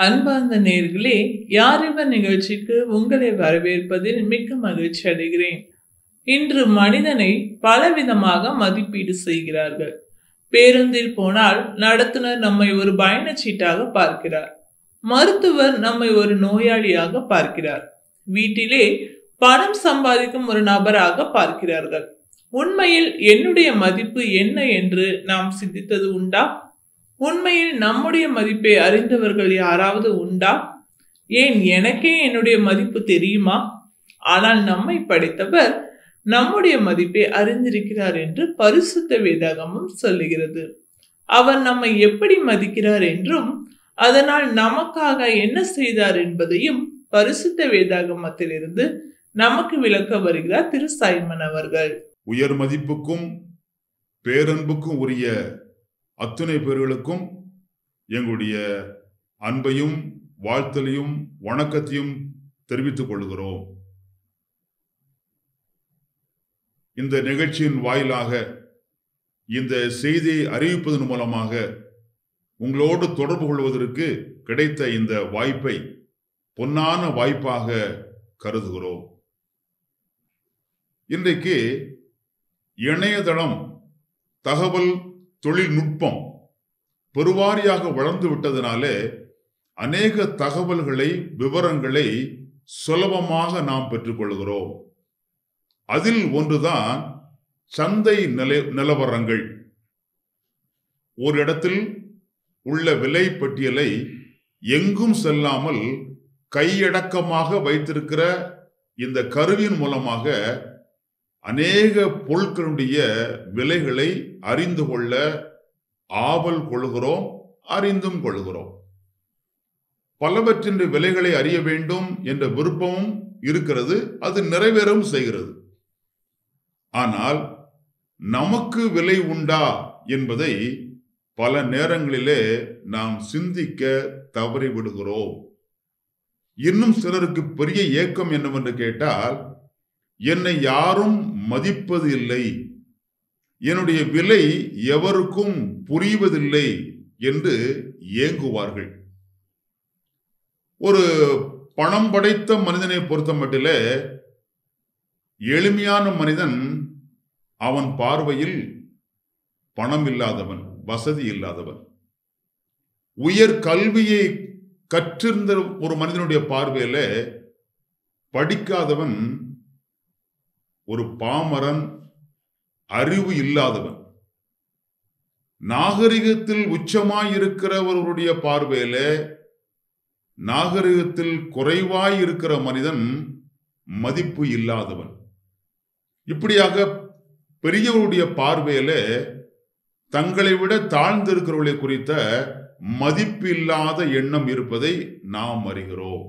அன்பார்ந்த நேர்களே யாரிவர் நிகழ்ச்சிக்கு உங்களை வரவேற்பதில் மிக்க மகிழ்ச்சி அடைகிறேன் இன்று மனிதனை பலவிதமாக மதிப்பீடு செய்கிறார்கள் பேருந்தில் போனால் நடத்துனர் நம்மை ஒரு பயணச்சீட்டாக பார்க்கிறார் மருத்துவர் நம்மை ஒரு நோயாளியாக பார்க்கிறார் வீட்டிலே பணம் சம்பாதிக்கும் ஒரு நபராக பார்க்கிறார்கள் உண்மையில் என்னுடைய மதிப்பு என்ன என்று நாம் சிந்தித்தது உண்டா உண்மையில் நம்முடைய மதிப்பை அறிந்தவர்கள் யாராவது உண்டா ஏன் எனக்கே என்னுடைய மதிப்பு தெரியுமா ஆனால் நம்மை படைத்தவர் நம்முடைய மதிப்பை அறிந்திருக்கிறார் என்று பரிசுத்த வேதாகமும் சொல்லுகிறது அவர் நம்மை எப்படி மதிக்கிறார் என்றும் அதனால் நமக்காக என்ன செய்தார் என்பதையும் பரிசுத்த வேதாகமத்திலிருந்து நமக்கு விளக்க வருகிறார் திரு சைமன் அவர்கள் உயர் மதிப்புக்கும் பேரன்புக்கும் உரிய அத்துணை பேர்களுக்கும் எங்களுடைய அன்பையும் வாழ்த்தலையும் வணக்கத்தையும் தெரிவித்துக் கொள்கிறோம் இந்த நிகழ்ச்சியின் வாயிலாக இந்த செய்தியை அறிவிப்பதன் மூலமாக உங்களோடு தொடர்பு கொள்வதற்கு கிடைத்த இந்த வாய்ப்பை பொன்னான வாய்ப்பாக கருதுகிறோம் இன்றைக்கு இணையதளம் தகவல் தொழில்நுட்பம் பெருவாரியாக வளர்ந்து விட்டதனாலே அநேக தகவல்களை விவரங்களை சுலபமாக நாம் பெற்றுக்கொள்கிறோம் அதில் ஒன்றுதான் சந்தை நிலை நிலவரங்கள் ஒரு இடத்தில் உள்ள விலை பட்டியலை எங்கும் செல்லாமல் கையடக்கமாக வைத்திருக்கிற இந்த கருவியின் மூலமாக அநேக பொருட்களுடைய விலைகளை அறிந்து கொள்ள ஆவல் கொள்கிறோம் அறிந்தும் கொள்கிறோம் பலவற்றின் விலைகளை அறிய வேண்டும் என்ற விருப்பமும் இருக்கிறது அது நிறைவேறவும் செய்கிறது ஆனால் நமக்கு விலை உண்டா என்பதை பல நேரங்களிலே நாம் சிந்திக்க தவறிவிடுகிறோம் இன்னும் சிலருக்கு பெரிய ஏக்கம் என்னவென்று கேட்டால் என்னை யாரும் மதிப்பது இல்லை என்னுடைய விலை எவருக்கும் புரிவதில்லை என்று ஏங்குவார்கள் ஒரு பணம் படைத்த மனிதனை பொறுத்த மட்டிலே எளிமையான மனிதன் அவன் பார்வையில் பணம் இல்லாதவன் வசதி இல்லாதவன் உயர் கல்வியை கற்றிருந்த ஒரு மனிதனுடைய பார்வையில படிக்காதவன் ஒரு பாமரன் அறிவு இல்லாதவன் நாகரிகத்தில் உச்சமாயிருக்கிறவர்களுடைய பார்வையில நாகரிகத்தில் குறைவாய் இருக்கிற மனிதன் மதிப்பு இல்லாதவன் இப்படியாக பெரியவருடைய பார்வையில தங்களை விட தாழ்ந்திருக்கிறவர்களை குறித்த மதிப்பில்லாத எண்ணம் இருப்பதை நாம் அறிகிறோம்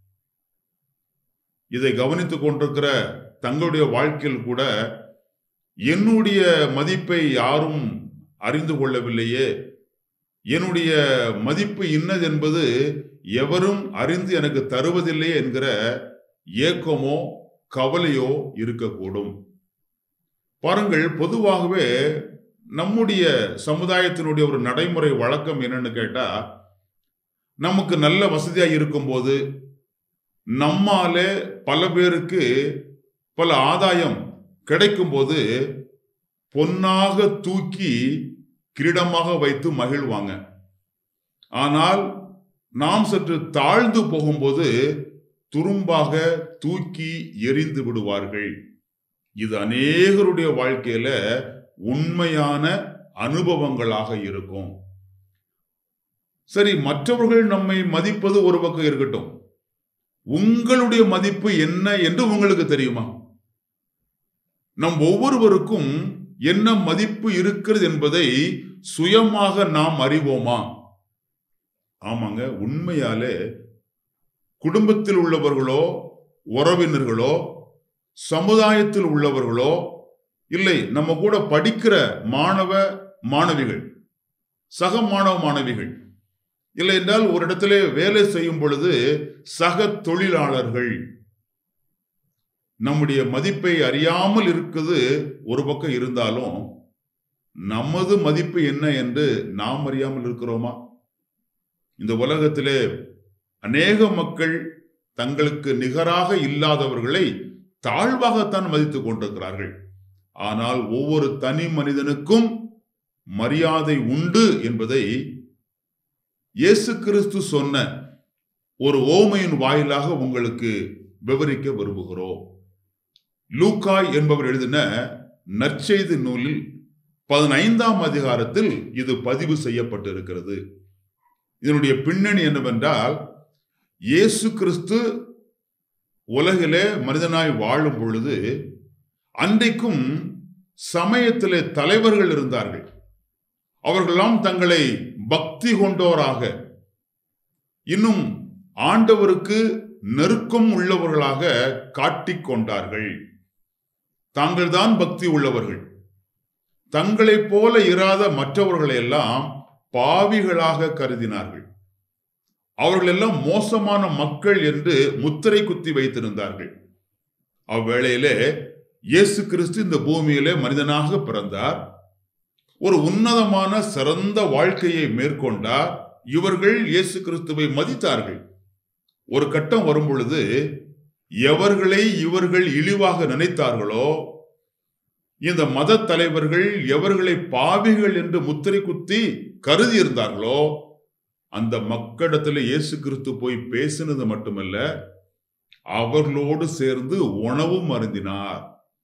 இதை கவனித்துக் கொண்டிருக்கிற தங்களுடைய வாழ்க்கையில் கூட என்னுடைய மதிப்பை யாரும் அறிந்து கொள்ளவில்லையே என்னுடைய மதிப்பு இன்னது என்பது எவரும் அறிந்து எனக்கு தருவதில்லை என்கிற ஏக்கமோ கவலையோ இருக்கக்கூடும் பாருங்கள் பொதுவாகவே நம்முடைய சமுதாயத்தினுடைய ஒரு நடைமுறை வழக்கம் என்னன்னு கேட்டா நமக்கு நல்ல வசதியா இருக்கும்போது நம்மாலே பல பேருக்கு பல ஆதாயம் கிடைக்கும்போது பொன்னாக தூக்கி கிரீடமாக வைத்து மகிழ்வாங்க ஆனால் நாம் சற்று தாழ்ந்து போகும்போது துரும்பாக தூக்கி எரிந்து விடுவார்கள் இது அநேகருடைய வாழ்க்கையில உண்மையான அனுபவங்களாக இருக்கும் சரி மற்றவர்கள் நம்மை மதிப்பது ஒரு பக்கம் இருக்கட்டும் உங்களுடைய மதிப்பு என்ன என்று உங்களுக்கு தெரியுமா நம் ஒவ்வொருவருக்கும் என்ன மதிப்பு இருக்கிறது என்பதை சுயமாக நாம் அறிவோமா ஆமாங்க உண்மையாலே குடும்பத்தில் உள்ளவர்களோ உறவினர்களோ சமுதாயத்தில் உள்ளவர்களோ இல்லை நம்ம கூட படிக்கிற மாணவ மாணவிகள் சக மாணவ மாணவிகள் இல்லை என்றால் ஒரு இடத்திலே வேலை செய்யும் பொழுது சக தொழிலாளர்கள் நம்முடைய மதிப்பை அறியாமல் இருக்குது ஒரு பக்கம் இருந்தாலும் நமது மதிப்பு என்ன என்று நாம் அறியாமல் இருக்கிறோமா இந்த உலகத்திலே அநேக மக்கள் தங்களுக்கு நிகராக இல்லாதவர்களை தாழ்வாகத்தான் மதித்துக் கொண்டிருக்கிறார்கள் ஆனால் ஒவ்வொரு தனி மனிதனுக்கும் மரியாதை உண்டு என்பதை இயேசு கிறிஸ்து சொன்ன ஒரு ஓமையின் வாயிலாக உங்களுக்கு விவரிக்க விரும்புகிறோம் லூக்காய் என்பவர் எழுதின நற்செய்தி நூலில் பதினைந்தாம் அதிகாரத்தில் இது பதிவு செய்யப்பட்டிருக்கிறது இதனுடைய பின்னணி என்னவென்றால் இயேசு கிறிஸ்து உலகிலே மனிதனாய் வாழும் பொழுது அன்றைக்கும் சமயத்திலே தலைவர்கள் இருந்தார்கள் அவர்களெல்லாம் தங்களை பக்தி கொண்டோராக இன்னும் ஆண்டவருக்கு நெருக்கம் உள்ளவர்களாக காட்டிக் கொண்டார்கள் தாங்கள்தான் பக்தி உள்ளவர்கள் தங்களைப் போல இராத மற்றவர்களை எல்லாம் பாவிகளாக கருதினார்கள் அவர்கள் எல்லாம் மோசமான மக்கள் என்று முத்திரை குத்தி வைத்திருந்தார்கள் அவ்வேளையிலே இயேசு கிறிஸ்து இந்த பூமியிலே மனிதனாக பிறந்தார் ஒரு உன்னதமான சிறந்த வாழ்க்கையை மேற்கொண்டார் இவர்கள் இயேசு கிறிஸ்துவை மதித்தார்கள் ஒரு கட்டம் வரும் பொழுது எவர்களை இவர்கள் இழிவாக நினைத்தார்களோ இந்த மத தலைவர்கள் எவர்களை பாவிகள் என்று முத்திரை குத்தி கருதி இருந்தார்களோ அந்த மக்களிடத்துல இயேசு கிறிஸ்து போய் பேசினது மட்டுமல்ல அவர்களோடு சேர்ந்து உணவும் அருந்தினார்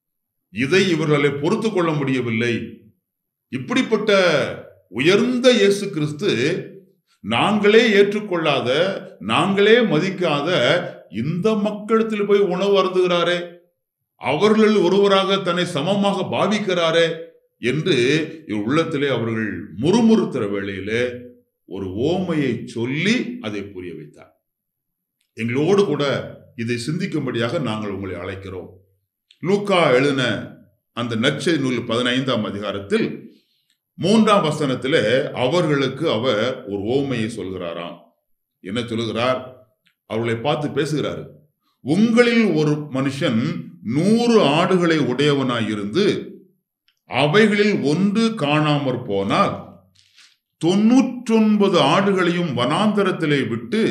இதை இவர்களை பொறுத்து கொள்ள முடியவில்லை இப்படிப்பட்ட உயர்ந்த இயேசு கிறிஸ்து நாங்களே ஏற்றுக்கொள்ளாத நாங்களே மதிக்காத இந்த மக்களிடத்தில் போய் உணவு அருந்துகிறாரே அவர்கள் ஒருவராக தன்னை சமமாக பாவிக்கிறாரே என்று இவர் உள்ளத்திலே அவர்கள் முறுமுறுத்துற வேளையிலே ஒரு ஓமையை சொல்லி அதை புரிய வைத்தார் எங்களோடு கூட இதை சிந்திக்கும்படியாக நாங்கள் உங்களை அழைக்கிறோம் லூக்கா எழுதின அந்த நற்செய்தி நூல் பதினைந்தாம் அதிகாரத்தில் மூன்றாம் வசனத்திலே அவர்களுக்கு அவர் ஒரு ஓமையை சொல்கிறாராம் என்ன சொல்லுகிறார் அவர்களை பார்த்து பேசுகிறாரு உங்களில் ஒரு மனுஷன் நூறு ஆடுகளை உடையவனாயிருந்து அவைகளில் ஒன்று காணாமற் போனால் தொன்னூற்றொன்பது ஆடுகளையும் வனாந்தரத்திலே விட்டு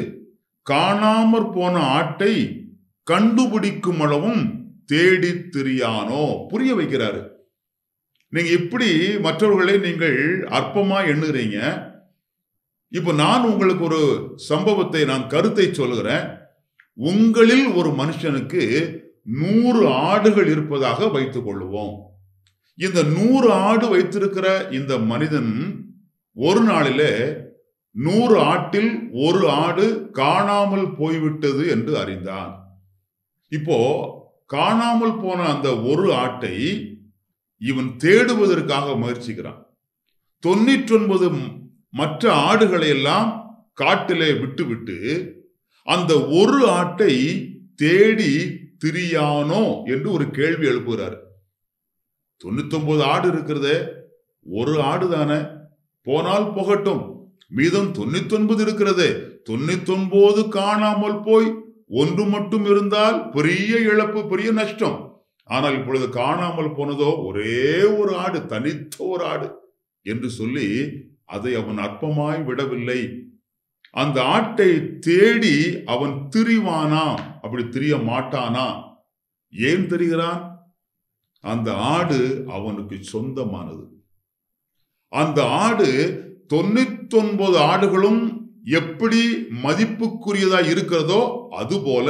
காணாமற் போன ஆட்டை கண்டுபிடிக்கும் அளவும் தேடி திரியானோ புரிய வைக்கிறாரு நீங்க இப்படி மற்றவர்களை நீங்கள் அற்பமா எண்ணுறீங்க இப்போ நான் உங்களுக்கு ஒரு சம்பவத்தை நான் கருத்தை சொல்லுகிறேன் உங்களில் ஒரு மனுஷனுக்கு நூறு ஆடுகள் இருப்பதாக வைத்துக் கொள்ளுவோம் இந்த நூறு ஆடு வைத்திருக்கிற இந்த மனிதன் ஒரு நாளிலே நூறு ஆட்டில் ஒரு ஆடு காணாமல் போய்விட்டது என்று அறிந்தான் இப்போ காணாமல் போன அந்த ஒரு ஆட்டை இவன் தேடுவதற்காக முயற்சிக்கிறான் தொண்ணூற்றொன்பது மற்ற ஆடுகளை எல்லாம் காட்டிலே விட்டுவிட்டு அந்த ஒரு ஆட்டை தேடி திரியானோ என்று ஒரு கேள்வி எழுப்புகிறார் தொண்ணூத்தொன்பது ஆடு இருக்கிறதே ஒரு ஆடு தானே போனால் போகட்டும் மீதம் தொண்ணூத்தொன்பது இருக்கிறதே தொண்ணூத்தொன்பது காணாமல் போய் ஒன்று மட்டும் இருந்தால் பெரிய இழப்பு பெரிய நஷ்டம் ஆனால் இப்பொழுது காணாமல் போனதோ ஒரே ஒரு ஆடு தனித்த ஒரு ஆடு என்று சொல்லி அதை அவன் அற்பமாய் விடவில்லை அந்த ஆட்டை தேடி அவன் திரிவானா அப்படி திரிய மாட்டானா ஏன் தெரிகிறான் அந்த ஆடு அவனுக்கு சொந்தமானது அந்த ஆடு தொண்ணூத்தொன்பது ஆடுகளும் எப்படி மதிப்புக்குரியதா இருக்கிறதோ அதுபோல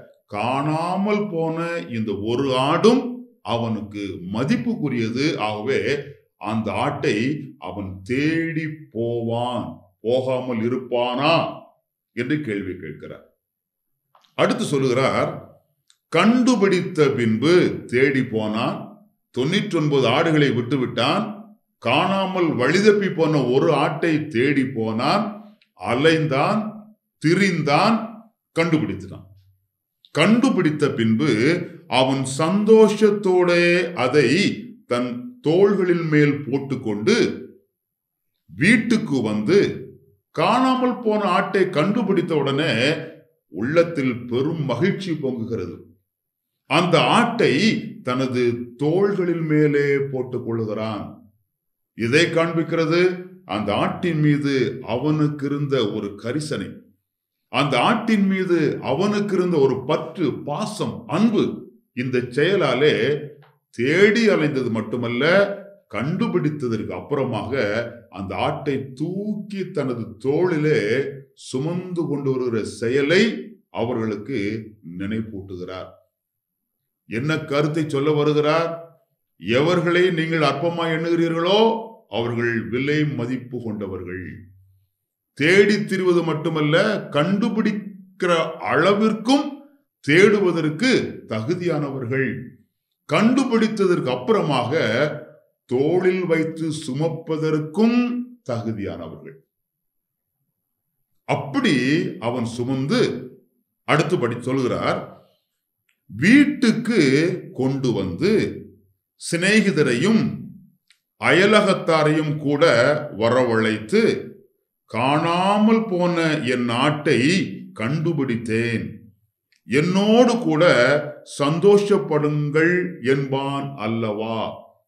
காணாமல் போன இந்த ஒரு ஆடும் அவனுக்கு மதிப்புக்குரியது ஆகவே அந்த ஆட்டை அவன் தேடி போவான் போகாமல் இருப்பானா என்று கேள்வி கேட்கிறார் அடுத்து சொல்லுகிறார் கண்டுபிடித்த பின்பு தேடி போனான் தொண்ணூற்றி ஒன்பது ஆடுகளை விட்டுவிட்டான் காணாமல் வழிதப்பி போன ஒரு ஆட்டை தேடி போனான் அலைந்தான் திரிந்தான் கண்டுபிடித்தான் கண்டுபிடித்த பின்பு அவன் சந்தோஷத்தோட அதை தன் தோள்களின் மேல் போட்டுக்கொண்டு வீட்டுக்கு வந்து காணாமல் போன ஆட்டை கண்டுபிடித்த உடனே உள்ளத்தில் பெரும் மகிழ்ச்சி பொங்குகிறது அந்த ஆட்டை தனது தோள்களின் மேலே போட்டுக் கொள்ளுகிறான் இதை காண்பிக்கிறது அந்த ஆட்டின் மீது அவனுக்கு இருந்த ஒரு கரிசனை அந்த ஆட்டின் மீது அவனுக்கு இருந்த ஒரு பற்று பாசம் அன்பு இந்த செயலாலே தேடி அலைந்தது மட்டுமல்ல கண்டுபிடித்ததற்கு அப்புறமாக அந்த ஆட்டை தூக்கி தனது தோளிலே சுமந்து கொண்டு வருகிற செயலை அவர்களுக்கு நினைப்பூட்டுகிறார் என்ன கருத்தை சொல்ல வருகிறார் எவர்களை நீங்கள் அற்பமாய் எண்ணுகிறீர்களோ அவர்கள் விலை மதிப்பு கொண்டவர்கள் தேடித் திரிவது மட்டுமல்ல கண்டுபிடிக்கிற அளவிற்கும் தேடுவதற்கு தகுதியானவர்கள் கண்டுபிடித்ததற்கு அப்புறமாக தோளில் வைத்து சுமப்பதற்கும் தகுதியானவர்கள் அப்படி அவன் சுமந்து அடுத்தபடி சொல்கிறார் வீட்டுக்கு கொண்டு வந்து சிநேகிதரையும் அயலகத்தாரையும் கூட வரவழைத்து காணாமல் போன என் நாட்டை கண்டுபிடித்தேன் என்னோடு கூட சந்தோஷப்படுங்கள் என்பான் அல்லவா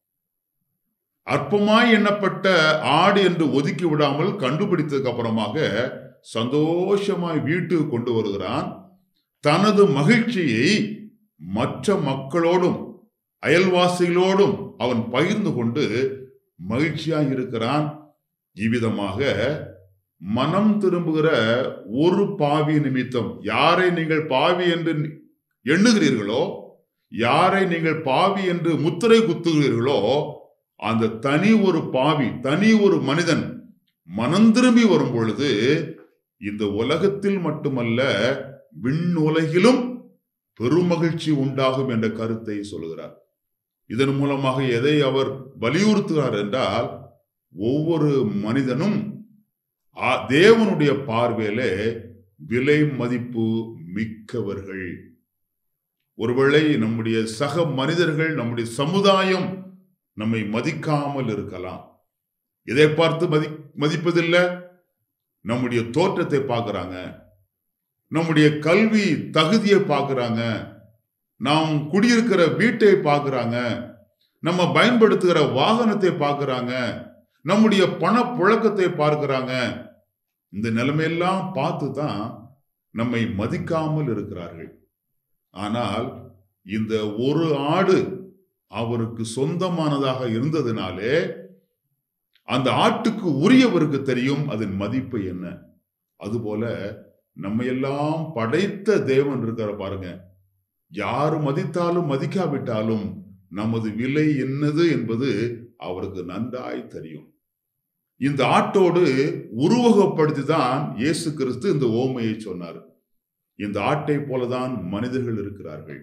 அற்பமாய் எண்ணப்பட்ட ஆடு என்று ஒதுக்கி விடாமல் கண்டுபிடித்ததுக்கு அப்புறமாக சந்தோஷமாய் வீட்டுக்கு கொண்டு வருகிறான் தனது மகிழ்ச்சியை மற்ற மக்களோடும் அயல்வாசிகளோடும் அவன் பகிர்ந்து கொண்டு மகிழ்ச்சியாய் இருக்கிறான் இவ்விதமாக மனம் திரும்புகிற ஒரு பாவி நிமித்தம் யாரை நீங்கள் பாவி என்று எண்ணுகிறீர்களோ யாரை நீங்கள் பாவி என்று முத்திரை குத்துகிறீர்களோ அந்த தனி ஒரு பாவி தனி ஒரு மனிதன் மனம் திரும்பி வரும் பொழுது இந்த உலகத்தில் மட்டுமல்ல விண்ணுலகிலும் பெருமகிழ்ச்சி உண்டாகும் என்ற கருத்தை சொல்கிறார் இதன் மூலமாக எதை அவர் வலியுறுத்துகிறார் என்றால் ஒவ்வொரு மனிதனும் ஆ- தேவனுடைய பார்வையிலே விலை மதிப்பு மிக்கவர்கள் ஒருவேளை நம்முடைய சக மனிதர்கள் நம்முடைய சமுதாயம் நம்மை மதிக்காமல் இருக்கலாம் எதை பார்த்து மதி மதிப்பதில்லை நம்முடைய தோற்றத்தை பார்க்கறாங்க நம்முடைய கல்வி தகுதியை பார்க்கறாங்க நாம் குடியிருக்கிற வீட்டை பார்க்கறாங்க நம்ம பயன்படுத்துகிற வாகனத்தை பார்க்கறாங்க நம்முடைய பண புழக்கத்தை பார்க்கறாங்க இந்த நிலைமையெல்லாம் பார்த்து தான் நம்மை மதிக்காமல் இருக்கிறார்கள் ஆனால் இந்த ஒரு ஆடு அவருக்கு சொந்தமானதாக இருந்ததினாலே அந்த ஆட்டுக்கு உரியவருக்கு தெரியும் அதன் மதிப்பு என்ன அதுபோல நம்ம எல்லாம் படைத்த தேவன் இருக்கிற பாருங்க யாரு மதித்தாலும் மதிக்காவிட்டாலும் நமது விலை என்னது என்பது அவருக்கு நன்றாய் தெரியும் இந்த ஆட்டோடு உருவகப்படுத்தி தான் இயேசு கிறிஸ்து இந்த ஓமையை சொன்னார் இந்த ஆட்டை போலதான் மனிதர்கள் இருக்கிறார்கள்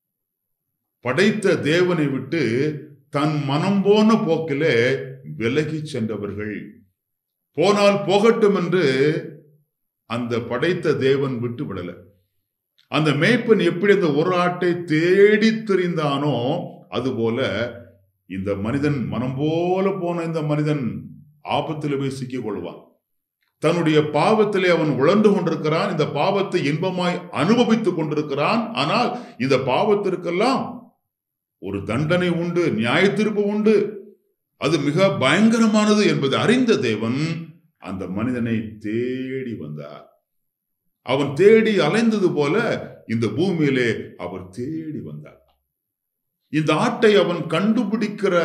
படைத்த தேவனை விட்டு தன் மனம் போன போக்கிலே விலகி சென்றவர்கள் போனால் போகட்டும் என்று அந்த படைத்த தேவன் விட்டு விடல அந்த மேய்ப்பன் எப்படி அந்த ஒரு ஆட்டை தேடி திரிந்தானோ அதுபோல இந்த மனிதன் மனம் போல போன இந்த மனிதன் ஆபத்தில் போய் சிக்கிக் கொள்வான் தன்னுடைய பாவத்திலே அவன் உழந்து கொண்டிருக்கிறான் இந்த பாவத்தை இன்பமாய் அனுபவித்துக் கொண்டிருக்கிறான் ஆனால் இந்த பாவத்திற்கெல்லாம் ஒரு தண்டனை உண்டு நியாய தீர்ப்பு உண்டு அது மிக பயங்கரமானது என்பதை அறிந்த தேவன் அந்த மனிதனை தேடி வந்தார் அவன் தேடி அலைந்தது போல இந்த பூமியிலே அவர் தேடி வந்தார் இந்த ஆட்டை அவன் கண்டுபிடிக்கிற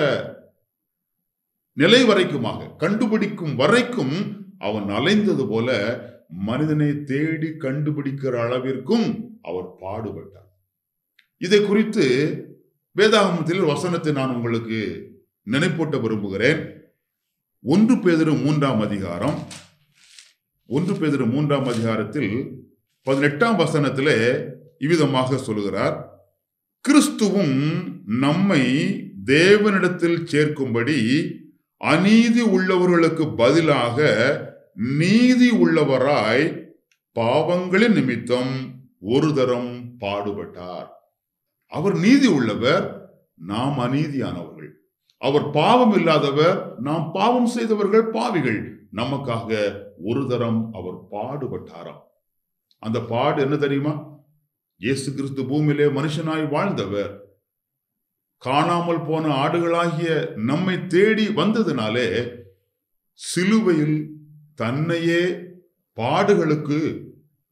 நிலை வரைக்குமாக கண்டுபிடிக்கும் வரைக்கும் அவன் அலைந்தது போல மனிதனை தேடி கண்டுபிடிக்கிற அளவிற்கும் அவர் பாடுபட்டார் இதை குறித்து வேதாகமத்தில் ஒரு வசனத்தை நான் உங்களுக்கு நினைப்பூட்ட விரும்புகிறேன் ஒன்று பேதிரு மூன்றாம் அதிகாரம் ஒன்று பேதிரு மூன்றாம் அதிகாரத்தில் பதினெட்டாம் வசனத்திலே இவ்விதமாக சொல்கிறார் கிறிஸ்துவும் நம்மை தேவனிடத்தில் சேர்க்கும்படி அநீதி உள்ளவர்களுக்கு பதிலாக நீதி உள்ளவராய் பாவங்களின் நிமித்தம் ஒரு தரம் பாடுபட்டார் அவர் நீதி உள்ளவர் நாம் அநீதியானவர்கள் அவர் பாவம் இல்லாதவர் நாம் பாவம் செய்தவர்கள் பாவிகள் நமக்காக ஒரு தரம் அவர் பாடுபட்டாராம் அந்த பாடு என்ன தெரியுமா இயேசு கிறிஸ்து பூமியிலே மனுஷனாய் வாழ்ந்தவர் காணாமல் போன ஆடுகளாகிய நம்மை தேடி வந்ததினாலே சிலுவையில் தன்னையே பாடுகளுக்கு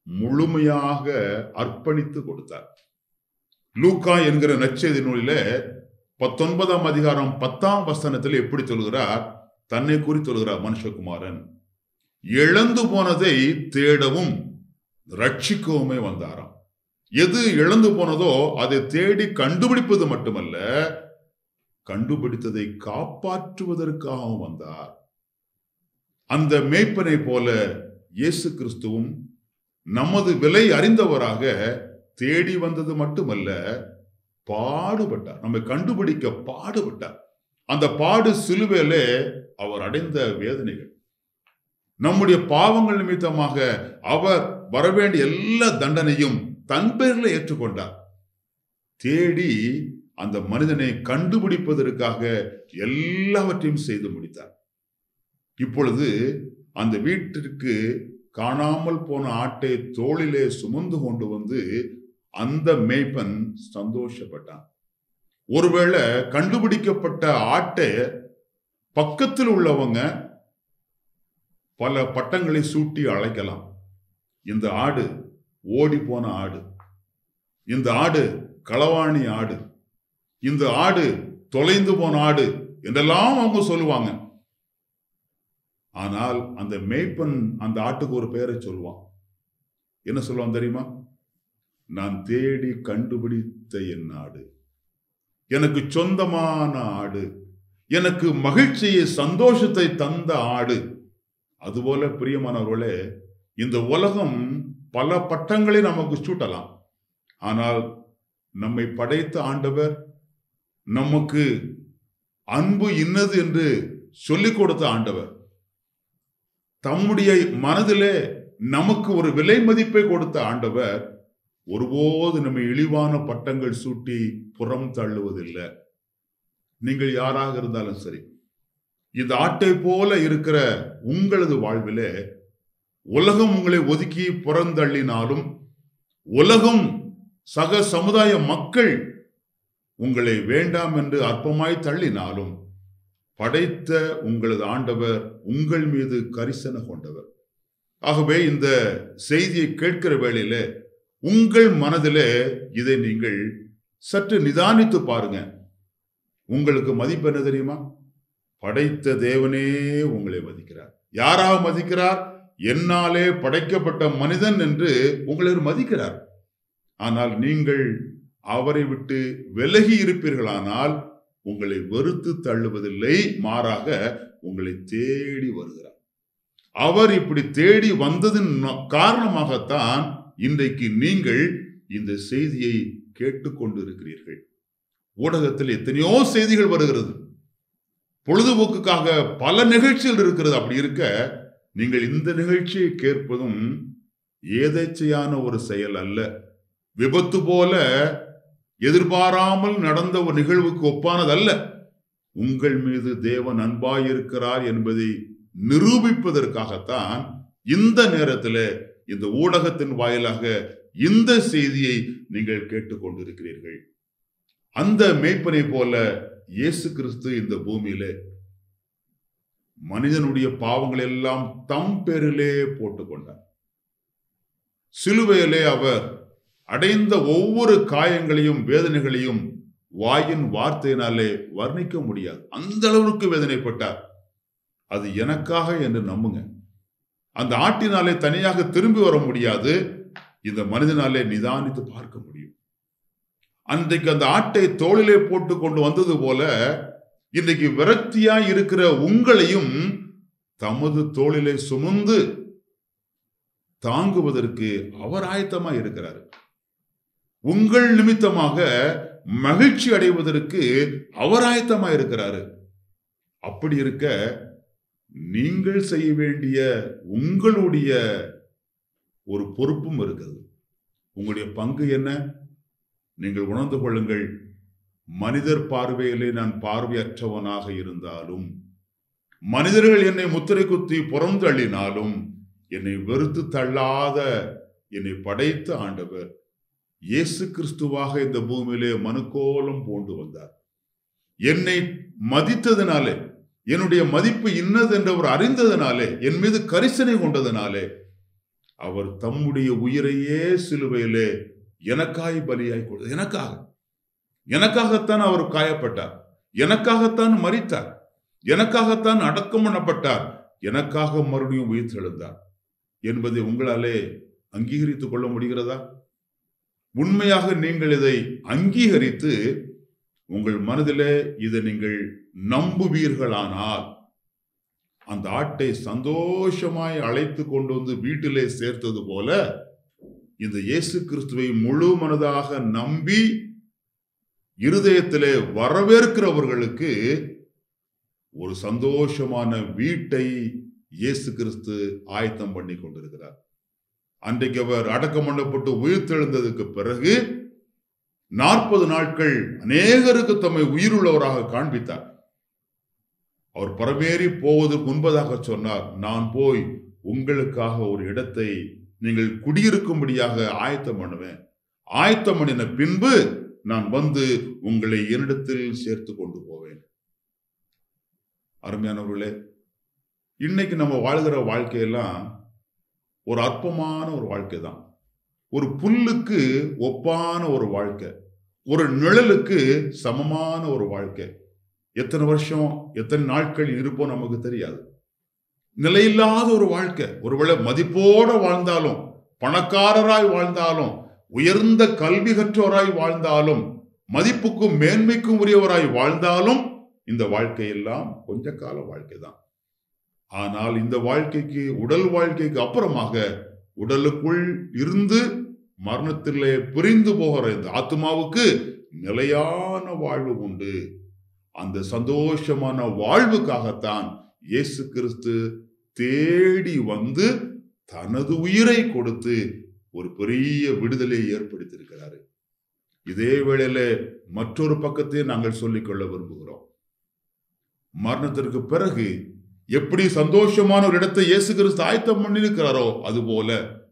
முழுமையாக அர்ப்பணித்து கொடுத்தார் லூக்கா என்கிற நற்செய்தி நூலில பத்தொன்பதாம் அதிகாரம் பத்தாம் வசனத்தில் எப்படி சொல்கிறார் தன்னை குறித்து சொல்கிறார் மனுஷகுமாரன் இழந்து போனதை தேடவும் ரட்சிக்கவுமே வந்தாராம் எது இழந்து போனதோ அதை தேடி கண்டுபிடிப்பது மட்டுமல்ல கண்டுபிடித்ததை காப்பாற்றுவதற்காகவும் வந்தார் அந்த மேய்ப்பனை போல இயேசு கிறிஸ்துவும் நமது விலை அறிந்தவராக தேடி வந்தது மட்டுமல்ல பாடுபட்டார் நம்மை கண்டுபிடிக்க பாடுபட்டார் அந்த பாடு சிலுவையிலே அவர் அடைந்த வேதனைகள் நம்முடைய பாவங்கள் நிமித்தமாக அவர் வரவேண்டிய எல்லா தண்டனையும் தன் பேரில் ஏற்றுக்கொண்டார் தேடி அந்த மனிதனை கண்டுபிடிப்பதற்காக எல்லாவற்றையும் செய்து முடித்தார் இப்பொழுது அந்த வீட்டிற்கு காணாமல் போன ஆட்டை தோளிலே சுமந்து கொண்டு வந்து அந்த மேய்ப்பன் சந்தோஷப்பட்டான் ஒருவேளை கண்டுபிடிக்கப்பட்ட ஆட்டை பக்கத்தில் உள்ளவங்க பல பட்டங்களை சூட்டி அழைக்கலாம் இந்த ஆடு ஓடி போன ஆடு இந்த ஆடு களவாணி ஆடு இந்த ஆடு தொலைந்து போன ஆடு என்றெல்லாம் அவங்க சொல்லுவாங்க ஆனால் அந்த மேய்ப்பன் அந்த ஆட்டுக்கு ஒரு பெயரை சொல்லுவான் என்ன சொல்லுவான் தெரியுமா நான் தேடி கண்டுபிடித்த என் ஆடு எனக்கு சொந்தமான ஆடு எனக்கு மகிழ்ச்சியை சந்தோஷத்தை தந்த ஆடு அதுபோல பிரியமானவர்களே இந்த உலகம் பல பட்டங்களை நமக்கு சூட்டலாம் ஆனால் நம்மை படைத்த ஆண்டவர் நமக்கு அன்பு இன்னது என்று சொல்லிக் கொடுத்த ஆண்டவர் தம்முடைய மனதிலே நமக்கு ஒரு விலை மதிப்பை கொடுத்த ஆண்டவர் ஒருபோது நம்மை இழிவான பட்டங்கள் சூட்டி புறம் தள்ளுவதில்லை நீங்கள் யாராக இருந்தாலும் சரி இந்த ஆட்டை போல இருக்கிற உங்களது வாழ்விலே உலகம் உங்களை ஒதுக்கி புறந்தள்ளினாலும் உலகம் சக சமுதாய மக்கள் உங்களை வேண்டாம் என்று அற்பமாய் தள்ளினாலும் படைத்த உங்களது ஆண்டவர் உங்கள் மீது கரிசன கொண்டவர் ஆகவே இந்த செய்தியை கேட்கிற வேளையில உங்கள் மனதிலே இதை நீங்கள் சற்று நிதானித்து பாருங்க உங்களுக்கு மதிப்பு என்ன தெரியுமா படைத்த தேவனே உங்களை மதிக்கிறார் யாராக மதிக்கிறார் என்னாலே படைக்கப்பட்ட மனிதன் என்று உங்களை மதிக்கிறார் ஆனால் நீங்கள் அவரை விட்டு விலகி இருப்பீர்களானால் உங்களை வெறுத்து தள்ளுவதில்லை மாறாக உங்களை தேடி வருகிறார் அவர் இப்படி தேடி வந்ததின் நோ- காரணமாகத்தான் இன்றைக்கு நீங்கள் இந்த செய்தியை கேட்டுக்கொண்டு இருக்கிறீர்கள் ஊடகத்தில் எத்தனையோ செய்திகள் வருகிறது பொழுதுபோக்குக்காக பல நிகழ்ச்சிகள் இருக்கிறது அப்படி இருக்க நீங்கள் இந்த நிகழ்ச்சியை கேட்பதும் ஏதேச்சையான ஒரு செயல் அல்ல விபத்து போல எதிர்பாராமல் நடந்த ஒரு நிகழ்வுக்கு ஒப்பானதல்ல உங்கள் மீது தேவன் அன்பாயிருக்கிறார் என்பதை நிரூபிப்பதற்காகத்தான் இந்த நேரத்தில் இந்த ஊடகத்தின் வாயிலாக இந்த செய்தியை நீங்கள் கேட்டுக்கொண்டிருக்கிறீர்கள் அந்த மேய்ப்பனை போல இயேசு கிறிஸ்து இந்த பூமியிலே மனிதனுடைய பாவங்கள் எல்லாம் தம் பேரிலே போட்டுக்கொண்டார் சிலுவையிலே அவர் அடைந்த ஒவ்வொரு காயங்களையும் வேதனைகளையும் வாயின் வார்த்தையினாலே வர்ணிக்க முடியாது அந்த அளவுக்கு வேதனைப்பட்டார் அது எனக்காக என்று நம்புங்க அந்த ஆட்டினாலே தனியாக திரும்பி வர முடியாது இந்த மனிதனாலே நிதானித்து பார்க்க முடியும் அன்றைக்கு அந்த ஆட்டை தோளிலே போட்டு கொண்டு வந்தது போல இன்றைக்கு விரக்தியா இருக்கிற உங்களையும் தமது தோளிலே சுமந்து தாங்குவதற்கு அவர் ஆயத்தமா இருக்கிறார் உங்கள் நிமித்தமாக மகிழ்ச்சி அடைவதற்கு அவர் ஆயத்தமா இருக்கிறாரு அப்படி இருக்க நீங்கள் செய்ய வேண்டிய உங்களுடைய ஒரு பொறுப்பும் இருக்குது உங்களுடைய பங்கு என்ன நீங்கள் உணர்ந்து கொள்ளுங்கள் மனிதர் பார்வையிலே நான் பார்வையற்றவனாக இருந்தாலும் மனிதர்கள் என்னை முத்திரை குத்தி புறந்தள்ளினாலும் என்னை வெறுத்து தள்ளாத என்னை படைத்த ஆண்டவர் இயேசு கிறிஸ்துவாக இந்த பூமியிலே மனுக்கோலம் பூண்டு வந்தார் என்னை மதித்ததினாலே என்னுடைய மதிப்பு இன்னது என்று அவர் அறிந்ததினாலே என் மீது கரிசனை கொண்டதினாலே அவர் தம்முடைய உயிரையே சிலுவையிலே எனக்காய் பலியாய் கொடு எனக்காக எனக்காகத்தான் அவர் காயப்பட்டார் எனக்காகத்தான் மரித்தார் எனக்காகத்தான் அடக்கம் பண்ணப்பட்டார் எனக்காக மறுபடியும் உயிர் தெழுந்தார் என்பதை உங்களாலே அங்கீகரித்துக் கொள்ள முடிகிறதா உண்மையாக நீங்கள் இதை அங்கீகரித்து உங்கள் மனதிலே இதை நீங்கள் நம்புவீர்களானால் அந்த ஆட்டை சந்தோஷமாய் அழைத்து கொண்டு வந்து வீட்டிலே சேர்த்தது போல இந்த இயேசு கிறிஸ்துவை முழு மனதாக நம்பி இருதயத்திலே வரவேற்கிறவர்களுக்கு ஒரு சந்தோஷமான வீட்டை இயேசு கிறிஸ்து ஆயத்தம் பண்ணி கொண்டிருக்கிறார் அன்றைக்கு அவர் அடக்கம் பண்ணப்பட்டு உயிர்த்தெழுந்ததுக்கு பிறகு நாற்பது நாட்கள் அநேகருக்கு தம்மை உயிருள்ளவராக காண்பித்தார் அவர் பரமேறி போவதற்கு முன்பதாக சொன்னார் நான் போய் உங்களுக்காக ஒரு இடத்தை நீங்கள் குடியிருக்கும்படியாக ஆயத்தம் பண்ணுவேன் ஆயத்தம் பண்ணின பின்பு நான் வந்து உங்களை என்னிடத்தில் சேர்த்து கொண்டு போவேன் அருமையானவர்களே இன்னைக்கு நம்ம வாழ்கிற வாழ்க்கையெல்லாம் ஒரு அற்பமான ஒரு வாழ்க்கை தான் ஒரு புல்லுக்கு ஒப்பான ஒரு வாழ்க்கை ஒரு நிழலுக்கு சமமான ஒரு வாழ்க்கை எத்தனை வருஷம் எத்தனை நாட்கள் இருப்போம் நமக்கு தெரியாது நிலையில்லாத ஒரு வாழ்க்கை ஒருவேளை மதிப்போட வாழ்ந்தாலும் பணக்காரராய் வாழ்ந்தாலும் உயர்ந்த கல்வி கற்றோராய் வாழ்ந்தாலும் மதிப்புக்கும் மேன்மைக்கும் உரியவராய் வாழ்ந்தாலும் இந்த வாழ்க்கையெல்லாம் கொஞ்ச கால வாழ்க்கை தான் ஆனால் இந்த வாழ்க்கைக்கு உடல் வாழ்க்கைக்கு அப்புறமாக உடலுக்குள் இருந்து மரணத்திலே பிரிந்து போகிற இந்த ஆத்மாவுக்கு நிலையான வாழ்வு உண்டு அந்த சந்தோஷமான வாழ்வுக்காகத்தான் இயேசு கிறிஸ்து தேடி வந்து தனது உயிரை கொடுத்து ஒரு பெரிய விடுதலை ஏற்படுத்தியிருக்கிறாரு இதே வேளையில மற்றொரு பக்கத்தை நாங்கள் சொல்லிக்கொள்ள விரும்புகிறோம் மரணத்திற்கு பிறகு எப்படி சந்தோஷமான ஒரு இடத்தை இயேசு கிறிஸ்து ஆயத்தம் பண்ணியிருக்கிறாரோ அதுபோல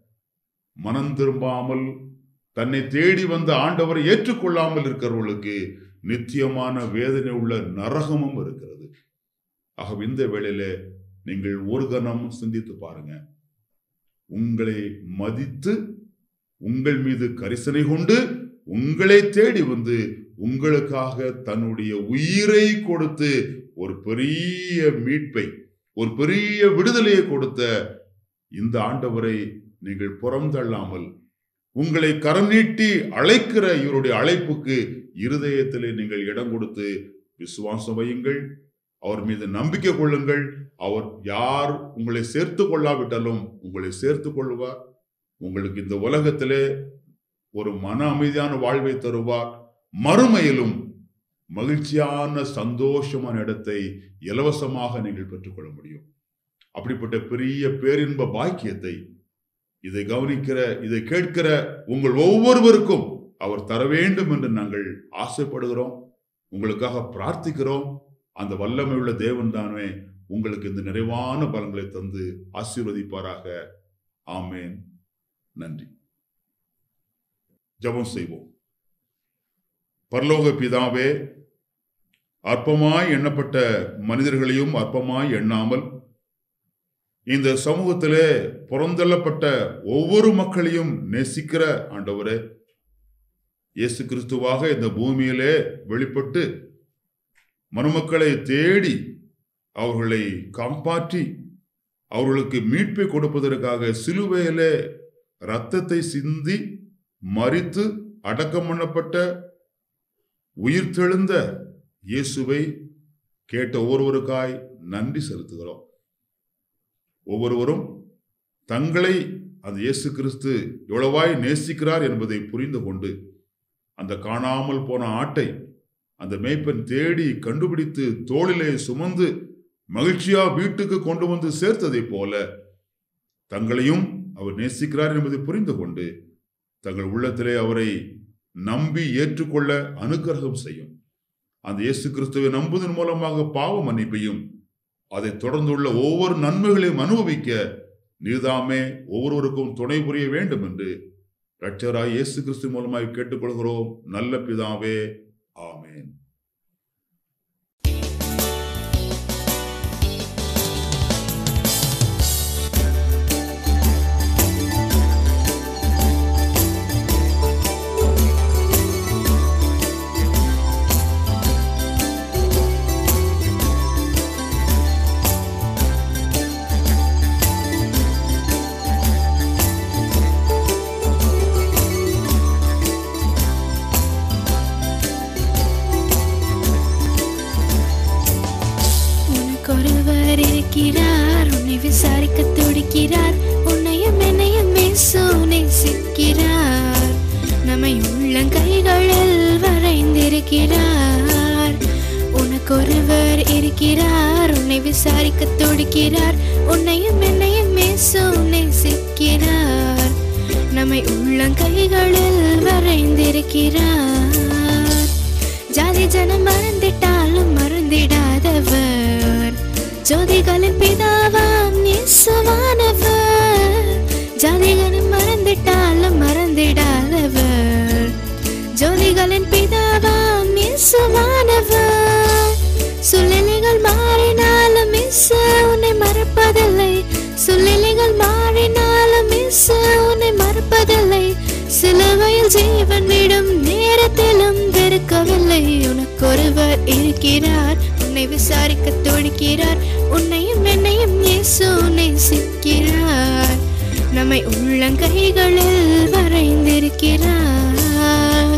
மனம் திரும்பாமல் தன்னை தேடி வந்த ஆண்டவரை ஏற்றுக்கொள்ளாமல் இருக்கிறவர்களுக்கு நித்தியமான வேதனை உள்ள நரகமும் இருக்கிறது ஆக இந்த வேளையில நீங்கள் ஒரு கணம் சிந்தித்து பாருங்க உங்களை மதித்து உங்கள் மீது கரிசனை கொண்டு உங்களை தேடி வந்து உங்களுக்காக தன்னுடைய உயிரை கொடுத்து ஒரு பெரிய மீட்பை ஒரு பெரிய விடுதலையை கொடுத்த இந்த ஆண்டவரை நீங்கள் புறந்தள்ளாமல் உங்களை கரம் நீட்டி அழைக்கிற இவருடைய அழைப்புக்கு இருதயத்திலே நீங்கள் இடம் கொடுத்து விசுவாசம் வையுங்கள் அவர் மீது நம்பிக்கை கொள்ளுங்கள் அவர் யார் உங்களை சேர்த்து கொள்ளாவிட்டாலும் உங்களை சேர்த்து கொள்வார் உங்களுக்கு இந்த உலகத்திலே ஒரு மன அமைதியான வாழ்வை தருவார் மறுமையிலும் மகிழ்ச்சியான சந்தோஷமான இடத்தை இலவசமாக நீங்கள் பெற்றுக்கொள்ள முடியும் அப்படிப்பட்ட பெரிய பேரின்ப பாக்கியத்தை இதை கவனிக்கிற இதை கேட்கிற உங்கள் ஒவ்வொருவருக்கும் அவர் தர வேண்டும் என்று நாங்கள் ஆசைப்படுகிறோம் உங்களுக்காக பிரார்த்திக்கிறோம் அந்த வல்லமை உள்ள தேவன் தானே உங்களுக்கு இந்த நிறைவான பலன்களை தந்து ஆசீர்வதிப்பாராக ஆமேன் நன்றி ஜெபம் செய்வோம் பரலோக பிதாவே அற்பமாய் எண்ணப்பட்ட மனிதர்களையும் அற்பமாய் எண்ணாமல் இந்த சமூகத்திலே புறந்தள்ளப்பட்ட ஒவ்வொரு மக்களையும் நேசிக்கிற ஆண்டவரே இயேசு கிறிஸ்துவாக இந்த பூமியிலே வெளிப்பட்டு மனுமக்களை தேடி அவர்களை காப்பாற்றி அவர்களுக்கு மீட்பை கொடுப்பதற்காக சிலுவையிலே இரத்தத்தை சிந்தி மறித்து அடக்கம் பண்ணப்பட்ட உயிர்த்தெழுந்த இயேசுவை கேட்ட ஒவ்வொருவருக்காய் நன்றி செலுத்துகிறோம் ஒவ்வொருவரும் தங்களை அந்த இயேசு கிறிஸ்து எவ்வளவாய் நேசிக்கிறார் என்பதை புரிந்து கொண்டு அந்த காணாமல் போன ஆட்டை அந்த மேய்ப்பன் தேடி கண்டுபிடித்து தோளிலே சுமந்து மகிழ்ச்சியா வீட்டுக்கு கொண்டு வந்து சேர்த்ததைப் போல தங்களையும் அவர் நேசிக்கிறார் என்பதை புரிந்து கொண்டு தங்கள் உள்ளத்திலே அவரை நம்பி ஏற்றுக்கொள்ள அனுக்கிரகம் செய்யும் அந்த இயேசு கிறிஸ்துவை நம்புவதன் மூலமாக பாவ மன்னிப்பையும் அதை தொடர்ந்துள்ள ஒவ்வொரு நன்மைகளையும் அனுபவிக்க நீதாமே ஒவ்வொருவருக்கும் துணை புரிய வேண்டும் என்று இரட்சகராய் இயேசு கிறிஸ்து மூலமாய் கேட்டுக்கொள்கிறோம் நல்ல பிதாவே ஆமேன் உன்னை விசாரிக்க துடிக்கிறார் உன்னையும் என்னையும் இயேசு நேசிக்கிறார் நம்மை உள்ளங்கைகளில் வரைந்திருக்கிறார் உனக்கொருவர் இருக்கிறார் உன்னை விசாரிக்க துடிக்கிறார் உன்னையும் என்னையும் இயேசு நேசிக்கிறார் நம்மை உள்ளங்கைகளில் வரைந்திருக்கிறார் ஜாதி ஜனம் மறந்திட்டாலும் மறந்திடாதவர் ஜோதிகளின் பிதாவாம் இயேசுவானவர் ஜாதிகளின் மறந்திட்டாலும் மறந்திடாதவர் ஜோதிகளின் பிதாவாம் இயேசுவானவர் சூழ்நிலைகள் மாறினாலும் இயேசு உன்னை மறப்பதில்லை சூழ்நிலைகள் மாறினாலும் இயேசு உன்னை மறப்பதில்லை சிலுவையில் ஜீவன் விடும் நேரத்திலும் வெறுக்கவில்லை உனக்கொருவர் இருக்கிறார் உன்னை விசாரிக்க துடிக்கிறார் உன்னையும் என்னையும் இயேசு நேசிக்கிறார் நம்மை உள்ளங்கைகளில் வரைந்திருக்கிறார்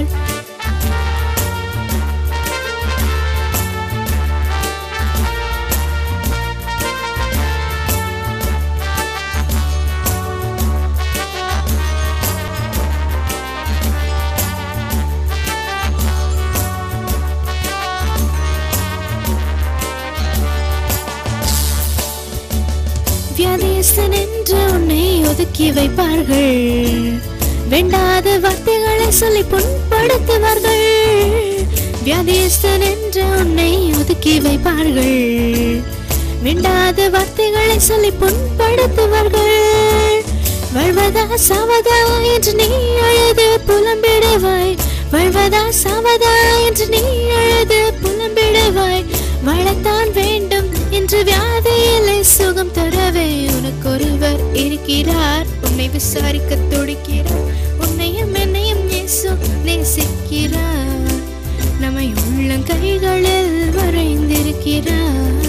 வியாதியஸ்தன் என்று உன்னை ஒதுக்கி வைப்பார்கள் வேண்டாத வார்த்தைகளை சொல்லி புண்படுத்துவார்கள் வியாதியஸ்தன் என்று உன்னை ஒதுக்கி வைப்பார்கள் வேண்டாத வார்த்தைகளை சொல்லி புண்படுத்துவார்கள் வாழ்வதா சாவதா என்று நீ அழுது புலம்பிடுவாய் வாழ்வதா சாவதா என்று நீ அழுது புலம்பிடுவாய் வாழத்தான் வேண்டும் என்று வியாதியிலே சுகம் தரவே உனக்கொருவர் இருக்கிறார் உன்னை விசாரிக்க துடிக்கிறார் உன்னையும் என்னையும் இயேசு நேசிக்கிறார் நம்மை உள்ளங்கைகளில் வரைந்திருக்கிறார்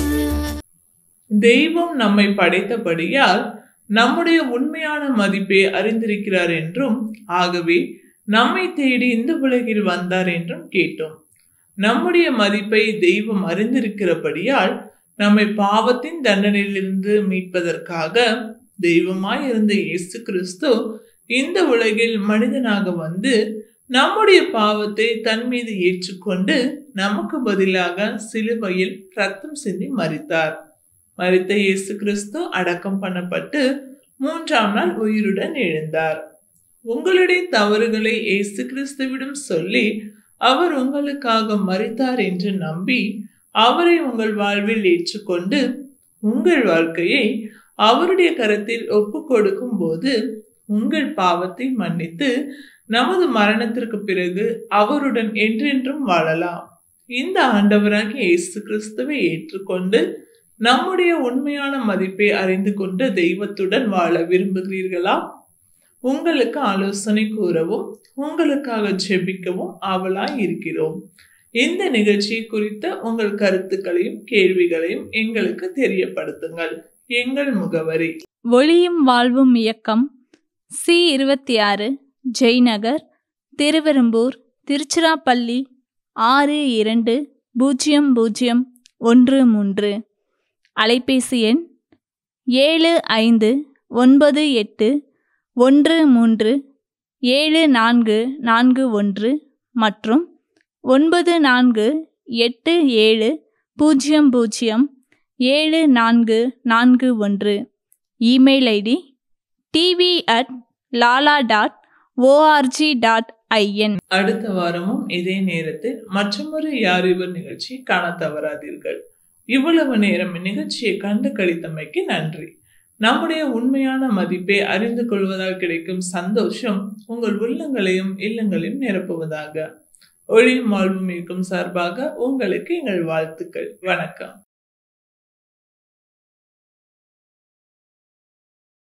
தெய்வம் நம்மை படைத்தபடியால் நம்முடைய உண்மையான மதிப்பை அறிந்திருக்கிறார் என்றும் ஆகவே நம்மை தேடி இந்த உலகில் வந்தார் என்றும் கேட்டோம் நம்முடைய மதிப்பை தெய்வம் அறிந்திருக்கிறபடியால் நம்மை பாவத்தின் தண்டனையிலிருந்து மீட்பதற்காக தெய்வமாய் இருந்த இயேசு கிறிஸ்து இந்த உலகில் மனிதனாக வந்து நம்முடைய பாவத்தை தன் மீது ஏற்றுக்கொண்டு நமக்கு பதிலாக சிலுவையில் ரத்தம் சிந்தி மரித்தார் மரித்த இயேசு கிறிஸ்து அடக்கம் பண்ணப்பட்டு மூன்றாம் நாள் உயிருடன் எழுந்தார் உங்களுடைய தவறுகளை இயேசு கிறிஸ்துவிடம் சொல்லி அவர் உங்களுக்காக மரித்தார் என்று நம்பி அவரை உங்கள் வாழ்வில் ஏற்றுக்கொண்டு உங்கள் வாழ்க்கையை அவருடைய கரத்தில் ஒப்பு கொடுக்கும் போது உங்கள் பாவத்தை மன்னித்து நமது மரணத்திற்கு பிறகு அவருடன் என்றென்றும் வாழலாம் இந்த ஆண்டவராகிய இயேசு கிறிஸ்துவை ஏற்றுக்கொண்டு நம்முடைய உண்மையான மதிப்பை அறிந்து கொண்ட தெய்வத்துடன் வாழ விரும்புகிறீர்களா உங்களுக்கு ஆலோசனை கூறவும் உங்களுக்காக ஜெபிக்கவும் ஆவலாய் இருக்கிறோம் இந்த நிகழ்ச்சி குறித்த உங்கள் கருத்துக்களையும் கேள்விகளையும் எங்களுக்கு தெரியப்படுத்துங்கள் எங்கள் முகவரி ஒளியும் வாழ்வும் இயக்கம் சி இருபத்தி ஆறு ஜெய்நகர் திருவெரும்பூர் திருச்சிராப்பள்ளி ஆறு இரண்டு பூஜ்ஜியம் பூஜ்ஜியம் ஒன்று மூன்று அலைபேசி எண் ஏழு ஐந்து ஒன்பது எட்டு ஒன்று மூன்று ஏழு நான்கு நான்கு ஒன்று மற்றும் ஒன்பது நான்கு எட்டு ஏழு பூஜ்ஜியம் பூஜ்ஜியம் ஏழு நான்கு நான்கு ஒன்று email ID TV at Lala dot ORG dot IN அடுத்த வாரமும் இதே நேரத்தில் மற்றொரு யார் இவர் நிகழ்ச்சி காண தவறாதீர்கள் இவ்வளவு நேரம் நிகழ்ச்சியை கண்டு கழித்தமைக்கு நன்றி நம்முடைய உண்மையான மதிப்பை அறிந்து கொள்வதால் கிடைக்கும் சந்தோஷம் உங்கள் உள்ளங்களையும் இல்லங்களையும் நிரப்புவதாக ஒளியும் வாழ்வும் இருக்கும் சார்பாக உங்களுக்கு எங்கள் வாழ்த்துக்கள் வணக்கம்